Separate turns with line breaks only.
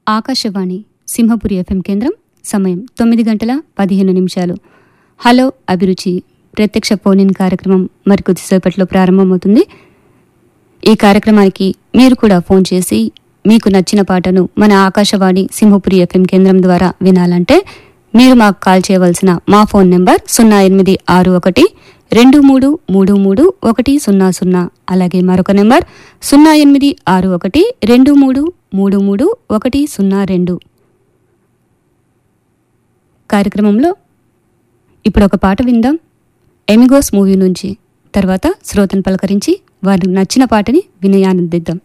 Akashvani Simhapuri FM కేంద్రం సమయం తొమ్మిది గంటల పదిహేను నిమిషాలు హలో అభిరుచి ప్రత్యక్ష ఫోన్ ఇన్ కార్యక్రమం మరికొద్దిసేపట్లో ప్రారంభమవుతుంది ఈ కార్యక్రమానికి మీరు కూడా ఫోన్ చేసి మీకు నచ్చిన పాటను మన ఆకాశవాణి సింహపురి ఎఫ్ఎం కేంద్రం ద్వారా వినాలంటే మీరు మాకు కాల్ చేయవలసిన మా ఫోన్ నెంబర్ సున్నా ఎనిమిది ఆరు ఒకటి రెండు మూడు మూడు మూడు ఒకటి సున్నా సున్నా అలాగే మరొక నెంబర్ సున్నా ఎనిమిది ఆరు ఒకటి రెండు మూడు మూడు మూడు ఒకటి సున్నా రెండు కార్యక్రమంలో ఇప్పుడు ఒక పాట విందాం ఎమిగోస్ మూవీ నుంచి తర్వాత శ్రోతను పలకరించి వారికి నచ్చిన పాటని వినయానందిద్దాం